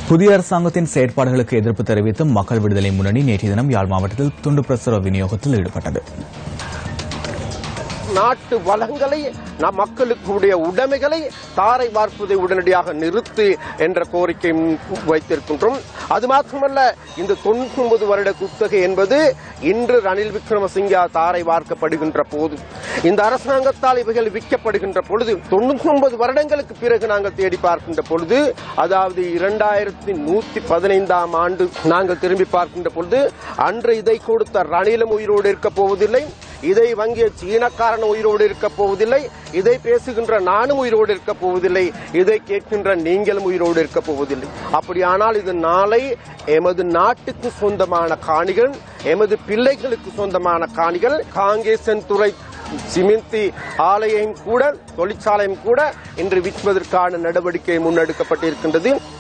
புதிய அரசாங்கத்தின் செயற்பாடுகளுக்கு எதிர்ப்பு தெரிவித்தும் மக்கள் விடுதலை முன்னணி நேற்றைய தினம் யாழ் மாவட்டத்தில் துண்டு பிரசுர விநியோகத்தில் ஈடுபட்டது நாட்டு வளங்களை நம் மக்களுக்குடைய உடைமைகளை தாரை வார்ப்பதை உடனடியாக நிறுத்து என்ற கோரிக்கை வைத்திருக்கின்றோம் அது மாத்திரமல்ல இந்த தொண்ணூத்தி ஒன்பது வருட குத்தகை என்பது இன்று ரணில் விக்ரமசிங்கா தாரை வார்க்கப்படுகின்ற போது இந்த அரசாங்கத்தால் இவைகள் விற்கப்படுகின்ற பொழுது தொண்ணூத்தி ஒன்பது வருடங்களுக்கு பிறகு நாங்கள் தேடி பார்க்கின்ற பொழுது அதாவது இரண்டாயிரத்தி நூத்தி பதினைந்தாம் ஆண்டு நாங்கள் திரும்பி பார்க்கின்ற பொழுது அன்று இதை கொடுத்த ரணிலும் உயிரோடு இருக்க போவதில்லை இதை வங்கிய சீனக்காரன் உயிரோடு இருக்க போவதில்லை இதை பேசுகின்ற நானும் உயிரோடு இருக்க போவதில்லை இதை கேட்கின்ற நீங்களும் உயிரோடு இருக்க போவதில்லை அப்படியானால் இது நாளை எமது நாட்டுக்கு சொந்தமான காணிகள் எமது பிள்ளைகளுக்கு சொந்தமான காணிகள் காங்கேசன் துறை சிமிந்தி ஆலையையும் கூட தொழிற்சாலையும் கூட இன்று விற்பதற்கான நடவடிக்கை முன்னெடுக்கப்பட்டிருக்கின்றது